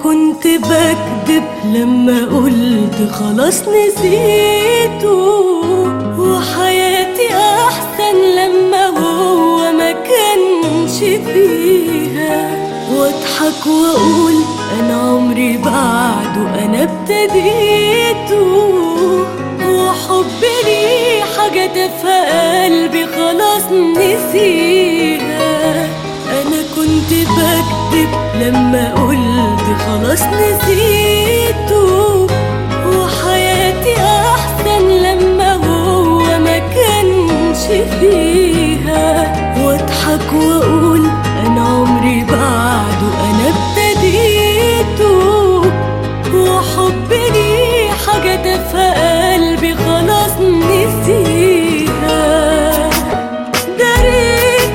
كنت بكذب لما قلت خلاص نسيته وحياتي احسن لما هو ما كانش فيها واضحك واقول انا عمري بعده انا ابتديته وحبي ليه حاجة تافهة قلبي خلاص نسيها انا كنت بكذب لما قلت خلاص نسيته وحياتي احسن لما هو ما كانش فيها واضحك واقول انا عمري بعده انا ابتديته وحبي ليه حاجة تافهة قلبي خلاص نسيها داريت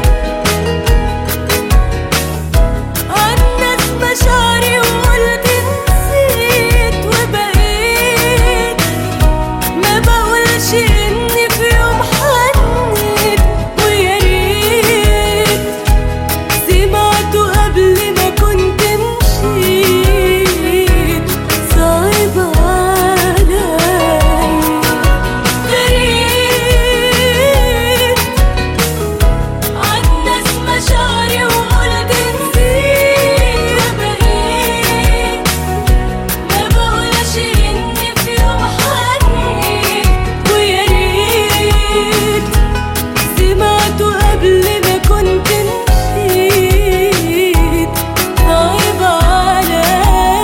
عالناس مشاعري وقلت نسيت وبقيت ما بقولش اني في يوم حنيت ويا ريت سمعته قبل ما كنت مشيت صعب عليا غريب عالناس مشاعري وقلت نسيت وبقيت ما بقولش اني في يوم حنيت ويا ريت سمعته قبل ما كنت نسيت صعب عليا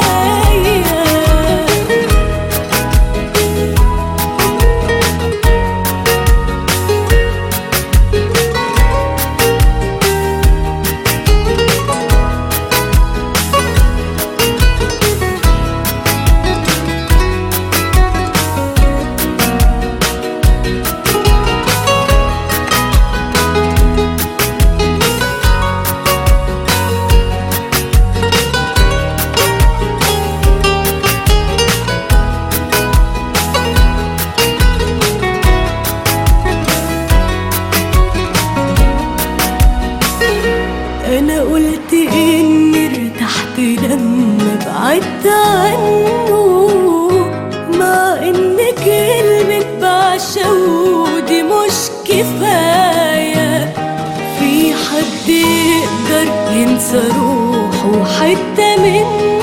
انا قلت اني ارتحت لما بعدت عنه مع ان كلمة بعشقه دي مش كفاية في حد يقدر ينسى روحه حتة منه